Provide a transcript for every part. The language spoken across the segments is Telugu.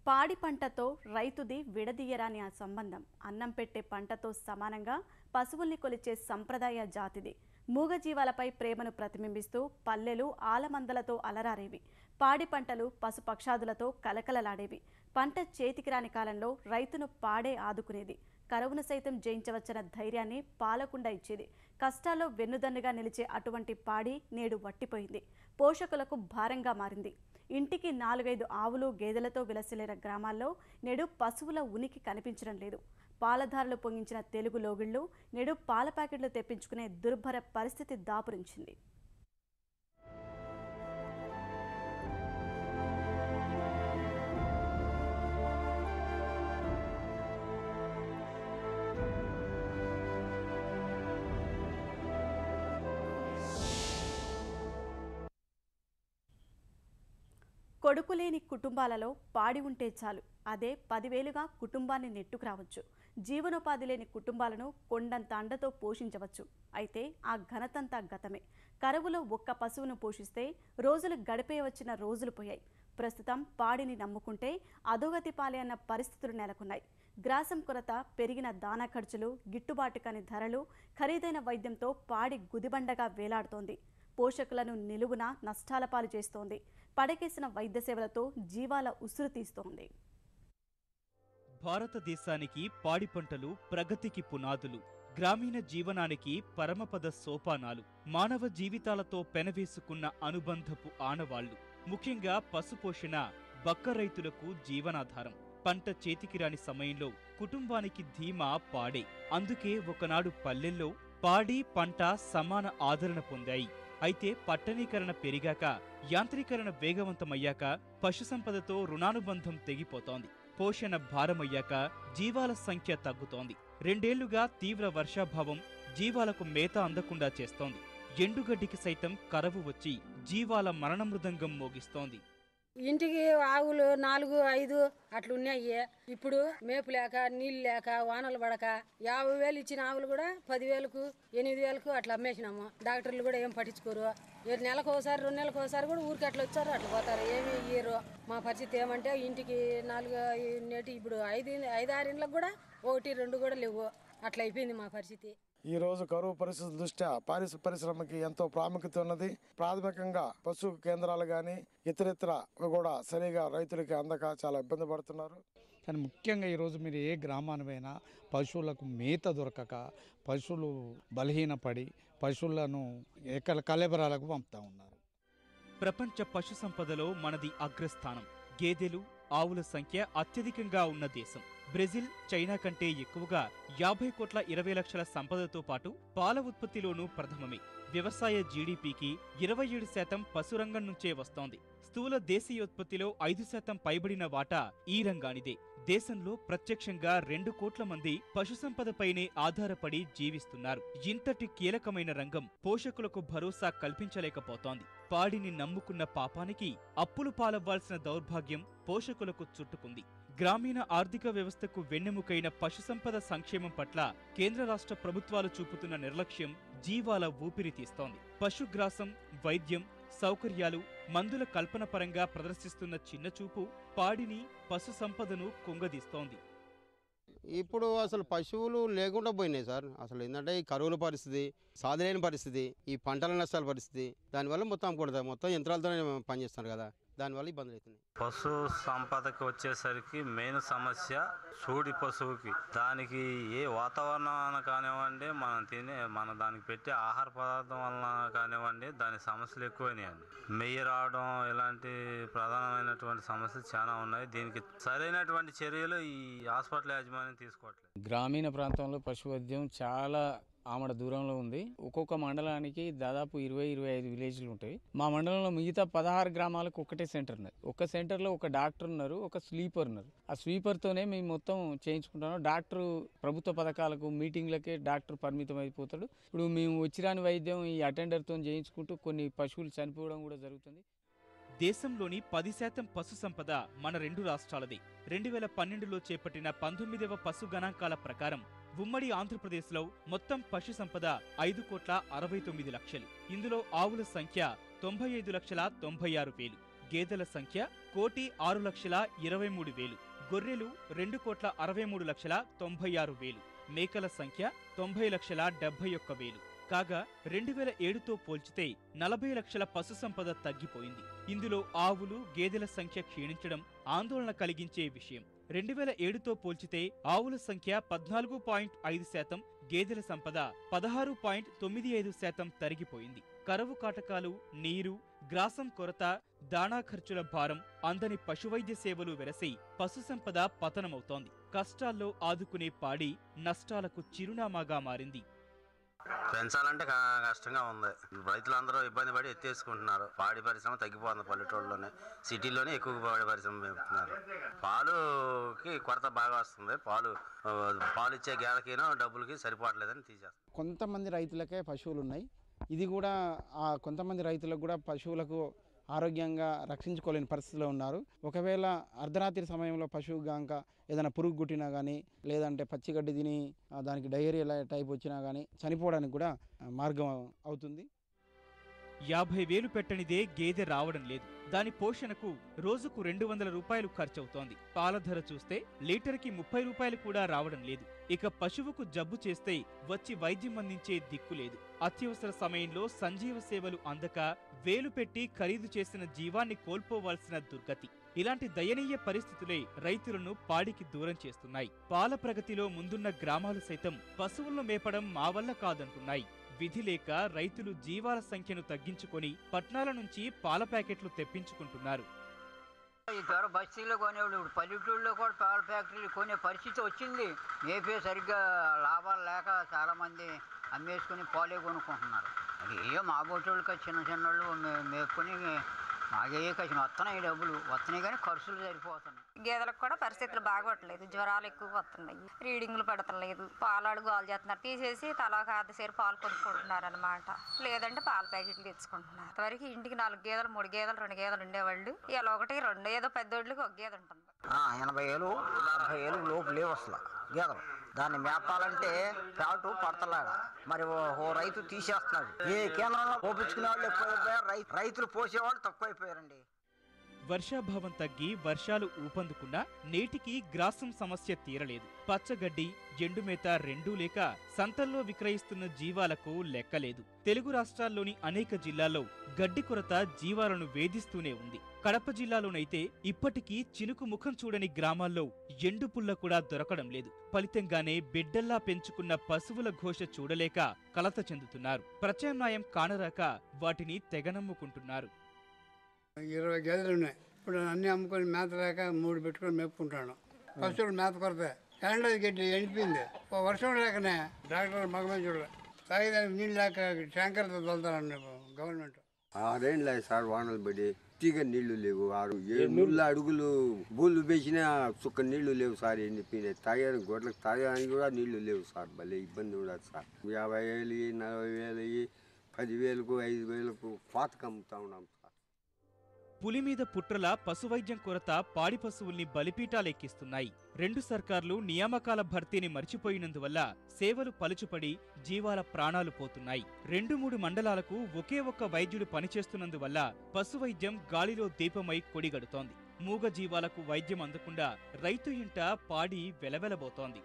పాడి పంటతో రైతుది విడదీయరాని ఆ సంబంధం అన్నం పెట్టే పంటతో సమానంగా పశువుల్ని కొలిచే సంప్రదాయ జాతిది మూగజీవాలపై ప్రేమను ప్రతిబింబిస్తూ పల్లెలు ఆలమందలతో అలరారేవి పాడి పంటలు పశుపక్షాదులతో కలకలలాడేవి పంట చేతికి రాని కాలంలో రైతును పాడే ఆదుకునేది కరువును సైతం జయించవచ్చన్న ధైర్యాన్ని పాలకుండా ఇచ్చేది కష్టాల్లో వెన్నుదన్నుగా నిలిచే అటువంటి పాడి నేడు వట్టిపోయింది పోషకులకు భారంగా మారింది ఇంటికి నాలుగైదు ఆవులు గేదెలతో విలసిల్లిన గ్రామాల్లో నేడు పశువుల ఉనికి కనిపించడం లేదు పాలధారలు పొంగించిన తెలుగు లోగిళ్లు నేడు పాల ప్యాకెట్లు తెప్పించుకునే దుర్భర పరిస్థితి దాపురించింది కొడుకులేని కుటుంబాలలో పాడి ఉంటే చాలు అదే పదివేలుగా కుటుంబాన్ని నెట్టుకురావచ్చు జీవనోపాధి లేని కుటుంబాలను కొండంత అండతో పోషించవచ్చు అయితే ఆ ఘనతంతా గతమే కరువులో ఒక్క పశువును పోషిస్తే రోజులు గడిపే వచ్చిన రోజులు పోయాయి ప్రస్తుతం పాడిని నమ్ముకుంటే అధోగతి పాలే అన్న పరిస్థితులు నెలకొన్నాయి గ్రాసం కొరత పెరిగిన దానా ఖర్చులు గిట్టుబాటు కాని ధరలు ఖరీదైన వైద్యంతో పాడి గుదిబండగా వేలాడుతోంది పోషకులను నిలువున నష్టాల పాలు చేస్తోంది పడకేసిన వైద్య సేవలతో జీవాల ఉసురు తీస్తోంది భారతదేశానికి పాడి పంటలు ప్రగతికి పునాదులు గ్రామీణ జీవనానికి పరమపద సోపానాలు మానవ జీవితాలతో పెనవేసుకున్న అనుబంధపు ఆనవాళ్లు ముఖ్యంగా పశుపోషణ బక్క రైతులకు జీవనాధారం పంట చేతికి రాని సమయంలో కుటుంబానికి ధీమా పాడే అందుకే ఒకనాడు పల్లెల్లో పాడి పంట సమాన ఆదరణ పొందాయి అయితే పట్టణీకరణ పెరిగాక యాంత్రీకరణ వేగవంతమయ్యాక పశుసంపదతో రుణానుబంధం తెగిపోతోంది పోషణ భారమయ్యాక జీవాల సంఖ్య తగ్గుతోంది రెండేళ్లుగా తీవ్ర వర్షాభావం జీవాలకు మేత అందకుండా చేస్తోంది ఎండుగడ్డికి సైతం కరవు వచ్చి జీవాల మరణ మృదంగం మోగిస్తోంది ఇంటికి ఆవులు నాలుగు ఐదు అట్లా ఉన్నాయి ఇప్పుడు మేపు లేక నీళ్ళు లేక వానలు పడక యాభై వేలు ఇచ్చిన ఆవులు కూడా పదివేలకు ఎనిమిది వేలకు అట్లా అమ్మేసినాము డాక్టర్లు కూడా ఏం పట్టించుకోరు ఏ నెలకు ఒకసారి రెండు నెలలకు ఒకసారి కూడా ఊరికి అట్లా వచ్చారు అట్లా పోతారు ఏమి ఇయ్యరు మా పరిస్థితి ఏమంటే ఇంటికి నాలుగు నేటి ఇప్పుడు ఐదు ఐదారు ఇండ్లకు కూడా ఒకటి రెండు కూడా లేవు అట్లా అయిపోయింది మా పరిస్థితి ఈ రోజు కరువు పరిస్థితుల దృష్ట్యా పారిశు పరిశ్రమకి ఎంతో ప్రాముఖ్యత ఉన్నది ప్రాథమికంగా పశు కేంద్రాలు కానీ ఇతరితర కూడా సరిగా రైతులకి అందక చాలా ఇబ్బంది పడుతున్నారు కానీ ముఖ్యంగా ఈరోజు మీరు ఏ గ్రామాన్ని పోయినా పశువులకు మేత దొరకక పశువులు బలహీనపడి పశువులను ఎక్కడ కలెబరాలకు పంపుతా ఉన్నారు ప్రపంచ పశు సంపదలో మనది అగ్రస్థానం గేదెలు ఆవుల సంఖ్య అత్యధికంగా ఉన్న దేశం బ్రెజిల్ చైనా కంటే ఎక్కువగా యాభై కోట్ల ఇరవై లక్షల సంపదతో పాటు పాల ఉత్పత్తిలోనూ ప్రథమమే వ్యవసాయ జీడీపీకి ఇరవై ఏడు శాతం పశురంగం నుంచే వస్తోంది స్థూల దేశీయోత్పత్తిలో ఐదు శాతం పైబడిన వాటా ఈ రంగానిదే దేశంలో ప్రత్యక్షంగా రెండు కోట్ల మంది పశుసంపదపైనే ఆధారపడి జీవిస్తున్నారు ఇంతటి కీలకమైన రంగం పోషకులకు భరోసా కల్పించలేకపోతోంది పాడిని నమ్ముకున్న పాపానికి అప్పులు పాలవ్వాల్సిన దౌర్భాగ్యం పోషకులకు చుట్టుకుంది గ్రామీణ ఆర్థిక వ్యవస్థకు వెన్నెముకైన పశుసంపద సంక్షేమం పట్ల కేంద్ర రాష్ట్ర ప్రభుత్వాలు చూపుతున్న నిర్లక్ష్యం జీవాల ఊపిరి తీస్తోంది పశుగ్రాసం వైద్యం సౌకర్యాలు మందుల కల్పన పరంగా ప్రదర్శిస్తున్న చిన్నచూపు పాడిని పశు సంపదను కుంగదీస్తోంది ఇప్పుడు అసలు పశువులు లేకుండా పోయినాయి సార్ అసలు ఏంటంటే ఈ కరువుల పరిస్థితి సాధలేని పరిస్థితి ఈ పంటల నష్టాల పరిస్థితి దానివల్ల మొత్తం కూడా మొత్తం యంత్రాలతోనే పనిచేస్తున్నారు కదా దానివల్ల ఇబ్బందులు అవుతున్నాయి పశు సంపదకి వచ్చేసరికి మెయిన్ సమస్య సూడి పశువుకి దానికి ఏ వాతావరణం కానివ్వండి మనం తినే మన దానికి పెట్టే ఆహార పదార్థం వలన కానివ్వండి దాని సమస్యలు ఎక్కువైనాయండి మెయ్యి రావడం ఇలాంటి ప్రధానమైనటువంటి సమస్యలు చాలా ఉన్నాయి దీనికి సరైనటువంటి చర్యలు ఈ హాస్పిటల్ యాజమాన్యం తీసుకోవట్లేదు గ్రామీణ ప్రాంతంలో పశు వైద్యం చాలా ఆమడ దూరంలో ఉంది ఒక్కొక్క మండలానికి దాదాపు ఇరవై ఇరవై ఐదు విలేజ్లు ఉంటాయి మా మండలంలో మిగతా పదహారు గ్రామాలకు ఒకటే సెంటర్ ఉన్నది ఒక సెంటర్లో ఒక డాక్టర్ ఉన్నారు ఒక స్లీపర్ ఉన్నారు ఆ స్లీపర్తోనే మేము మొత్తం చేయించుకుంటాము డాక్టర్ ప్రభుత్వ పథకాలకు మీటింగ్లకే డాక్టర్ పరిమితం అయిపోతాడు ఇప్పుడు మేము వచ్చిరాని వైద్యం ఈ అటెండర్తో చేయించుకుంటూ కొన్ని పశువులు చనిపోవడం కూడా జరుగుతుంది దేశంలోని పది శాతం పశు సంపద మన రెండు రాష్ట్రాలదే రెండు వేల పన్నెండులో చేపట్టిన పంతొమ్మిదవ పశు గణాంకాల ప్రకారం ఉమ్మడి ఆంధ్రప్రదేశ్లో మొత్తం పశు సంపద ఐదు కోట్ల అరవై తొమ్మిది లక్షలు ఇందులో ఆవుల సంఖ్య తొంభై ఐదు లక్షల తొంభై ఆరు వేలు గేదెల సంఖ్య కోటి ఆరు లక్షల ఇరవై మూడు వేలు గొర్రెలు రెండు కోట్ల అరవై మూడు లక్షల తొంభై ఆరు వేలు మేకల సంఖ్య తొంభై లక్షల డెబ్బై ఒక్క వేలు కాగా రెండు వేల ఏడుతో పోల్చితే నలభై లక్షల పశు సంపద తగ్గిపోయింది ఇందులో ఆవులు గేదెల సంఖ్య క్షీణించడం ఆందోళన కలిగించే విషయం రెండు వేల ఏడుతో పోల్చితే ఆవుల సంఖ్య పద్నాలుగు పాయింట్ ఐదు శాతం గేదెల సంపద పదహారు పాయింట్ తొమ్మిది ఐదు శాతం తరిగిపోయింది కరువు కాటకాలు నీరు గ్రాసం కొరత దాణా ఖర్చుల భారం అందని పశువైద్య సేవలు వెరసి పశు సంపద పతనమవుతోంది కష్టాల్లో ఆదుకునే పాడి నష్టాలకు చిరునామాగా మారింది పెంచాలంటే క- కష్టంగా ఉంది రైతులందరూ ఇబ్బంది పడి ఎత్తేసుకుంటున్నారు పాడి పరిశ్రమ తగ్గిపోతుంది పల్లెటూళ్ళలోనే సిటీలోనే ఎక్కువ పాడి పరిశ్రమ పెంపుతున్నారు పాలుకి కొరత బాగా వస్తుంది పాలు ఆ, పాలు ఇచ్చే గేదకినో డబ్బులకి సరిపోవట్లేదని తీసేస్తారు కొంతమంది రైతులకే పశువులు ఉన్నాయి ఇది కూడా ఆ కొంతమంది రైతులకు కూడా పశువులకు ఆరోగ్యంగా రక్షించుకోలేని పరిస్థితిలో ఉన్నారు ఒకవేళ అర్ధరాత్రి సమయంలో పశువు గాంక ఏదైనా పురుగు గుట్టినా కానీ లేదంటే పచ్చిగడ్డి తిని ఆ, దానికి డయేరియా టైప్ వచ్చినా కానీ చనిపోవడానికి కూడా ఆ, మార్గం అవుతుంది యాభై వేలు పెట్టనిదే గేదె రావడం లేదు దాని పోషణకు రోజుకు రెండు వందల రూపాయలు ఖర్చవుతోంది పాల ధర చూస్తే లీటర్కి ముప్పై రూపాయలు కూడా రావడం లేదు ఇక పశువుకు జబ్బు చేస్తే వచ్చి వైద్యం అందించే దిక్కు లేదు అత్యవసర సమయంలో సంజీవ సేవలు అందక వేలు పెట్టి ఖరీదు చేసిన జీవాన్ని కోల్పోవాల్సిన దుర్గతి ఇలాంటి దయనీయ పరిస్థితులే రైతులను పాడికి దూరం చేస్తున్నాయి పాల ప్రగతిలో ముందున్న గ్రామాలు సైతం పశువులను మేపడం మా వల్ల కాదంటున్నాయి విధి లేక రైతులు జీవాల సంఖ్యను తగ్గించుకొని పట్నాల నుంచి పాల ప్యాకెట్లు తెప్పించుకుంటున్నారు ఈ ధర బస్తీలో కొనేవాళ్ళు ఇప్పుడు పల్లెటూళ్ళలో కూడా పాల ఫ్యాక్టరీలు కొనే పరిస్థితి వచ్చింది మేపే సరిగ్గా లాభాలు లేక చాలామంది అమ్మేసుకుని పాలే కొనుక్కుంటున్నారు అది ఏ మా బోటోళ్ళకి చిన్న చిన్న వాళ్ళు మే- మేపుకొని మాకే కసిన వస్తున్నాయి డబ్బులు వస్తున్నాయి కానీ ఖర్చులు సరిపోతున్నాయి గేదెలకు కూడా పరిస్థితులు బాగోట్లేదు జ్వరాలు ఎక్కువ వస్తున్నాయి రీడింగ్లు పెడతలేదు పాలాడు గోలు చేస్తున్నారు తీసేసి తలా కాదసేరు పాలు కొనుక్కుంటున్నారు అనమాట లేదంటే పాల ప్యాకెట్లు తెచ్చుకుంటున్నారు ఇంతవరకు ఇంటికి నాలుగు గేదెలు మూడు గేదెలు రెండు గేదెలు ఉండేవాళ్ళు ఇలా ఒకటి రెండు ఏదో పెద్దోళ్ళకి ఒక గేదె ఉంటుంది ఎనభై ఏళ్ళు డెబ్బై ఏళ్ళు లోపు లేవు అసలు గేదలు దాన్ని మేపాలంటే ప్యాటు పడతలాగా మరి ఓ ఓ రైతు తీసేస్తున్నాడు ఏ కేంద్రంలో పోపించుకునే వాళ్ళు ఎక్కువైపోయారు రై- రైతులు పోసేవాళ్ళు తక్కువైపోయారండి వర్షాభావం తగ్గి వర్షాలు ఊపందుకున్నా నేటికి గ్రాసం సమస్య తీరలేదు పచ్చగడ్డి ఎండుమేత రెండూ లేక సంతల్లో విక్రయిస్తున్న జీవాలకు లెక్కలేదు తెలుగు రాష్ట్రాల్లోని అనేక జిల్లాల్లో గడ్డి కొరత జీవాలను వేధిస్తూనే ఉంది కడప జిల్లాలోనైతే ఇప్పటికీ చినుకు ముఖం చూడని గ్రామాల్లో ఎండు పుల్ల కూడా దొరకడం లేదు ఫలితంగానే బిడ్డల్లా పెంచుకున్న పశువుల ఘోష చూడలేక కలత చెందుతున్నారు ప్రత్యామ్నాయం కానరాక వాటిని తెగనమ్ముకుంటున్నారు ఇరవై గేదెలు ఉన్నాయి ఇప్పుడు అన్ని అమ్ముకొని మేత లేక మూడు పెట్టుకొని మేపుకుంటాను పశువులు మేత కొరత ఎండ గడ్డి ఎండిపోయింది ఓ వర్షం లేకనే డాక్టర్ మగమే చూడలే తాగేదానికి నీళ్ళు లేక ట్యాంకర్తో తోలుతారండి గవర్నమెంట్ ఆరేండ్లు అయ్యి సార్ వానలు పడి తీగ నీళ్లు లేవు ఆరు ఏడు నూళ్ళ అడుగులు బూళ్ళు వేసినా చుక్క నీళ్లు లేవు సార్ ఎండిపోయినాయి తాగడానికి గొడ్లకు తాగడానికి కూడా నీళ్లు లేవు సార్ భలే ఇబ్బంది ఉండదు సార్ యాభై వేలు నలభై వేలు పదివేలకు ఐదు వేలకు పాతకు అమ్ముతా ఉన్నాం సార్ పులి మీద పుట్రల పశువైద్యం కొరత పాడి పశువుల్ని బలిపీటాలెక్కిస్తున్నాయి రెండు సర్కార్లు నియామకాల భర్తీని మర్చిపోయినందువల్ల సేవలు పలుచుపడి జీవాల ప్రాణాలు పోతున్నాయి రెండు మూడు మండలాలకు ఒకే ఒక్క వైద్యుడు పనిచేస్తున్నందువల్ల పశువైద్యం గాలిలో దీపమై కొడిగడుతోంది మూగ జీవాలకు వైద్యం అందకుండా రైతు ఇంట పాడి వెలవెలబోతోంది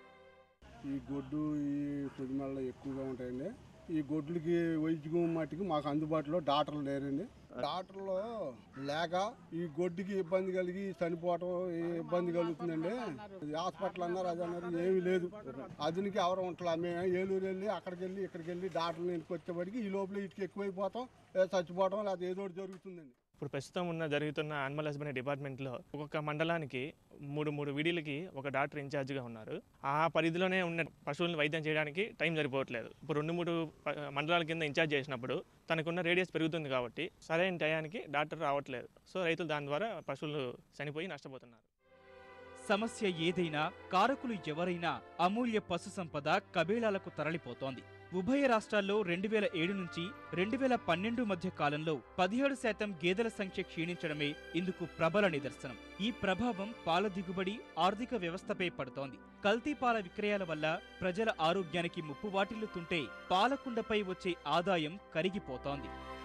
ఈ గొడ్డు ఈ పొదిమల్ల ఎక్కువగా ఉంటాయండి ఈ గొడ్లకి వైద్యం మట్టికి మాకు అందుబాటులో డాక్టర్లు లేరండి డాక్టర్లు లేక ఈ గొడ్డుకి ఇబ్బంది కలిగి చనిపోవటం ఈ ఇబ్బంది కలుగుతుందండి ఈ హాస్పిటల్ అన్నారు అది అన్నారు ఏమీ లేదు అదునికి ఎవరు ఉంటారు మేము ఏలూరు వెళ్ళి అక్కడికి వెళ్ళి ఇక్కడికి వెళ్ళి డాక్టర్లు ఇంటికి వచ్చేప్పటికి ఈ లోపల ఇటుకి ఎక్కువైపోతాం లేదా చచ్చిపోవటం లేదా ఏదో ఒకటి జరుగుతుందండి ఇప్పుడు ప్రస్తుతం ఉన్న జరుగుతున్న యానిమల్ హస్బెండరీ డిపార్ట్మెంట్లో ఒక్కొక్క మండలానికి మూడు మూడు విడీలకి ఒక డాక్టర్ ఇన్ఛార్జ్గా ఉన్నారు ఆ పరిధిలోనే ఉన్న పశువులను వైద్యం చేయడానికి టైం సరిపోవట్లేదు ఇప్పుడు రెండు మూడు ప- మండలాల కింద ఇన్ఛార్జ్ చేసినప్పుడు తనకున్న రేడియస్ పెరుగుతుంది కాబట్టి సరైన టయానికి డాక్టర్ రావట్లేదు సో రైతులు దాని ద్వారా పశువులు చనిపోయి నష్టపోతున్నారు సమస్య ఏదైనా కారకులు ఎవరైనా అమూల్య పశు సంపద కబేళాలకు తరలిపోతోంది ఉభయ రాష్ట్రాల్లో రెండు వేల ఏడు నుంచి రెండు వేల పన్నెండు మధ్య కాలంలో పదిహేడు శాతం గేదెల సంఖ్య క్షీణించడమే ఇందుకు ప్రబల నిదర్శనం ఈ ప్రభావం పాల దిగుబడి ఆర్థిక వ్యవస్థపై పడుతోంది కల్తీ పాల విక్రయాల వల్ల ప్రజల ఆరోగ్యానికి ముప్పు వాటిల్లుతుంటే పాలకుండపై వచ్చే ఆదాయం కరిగిపోతోంది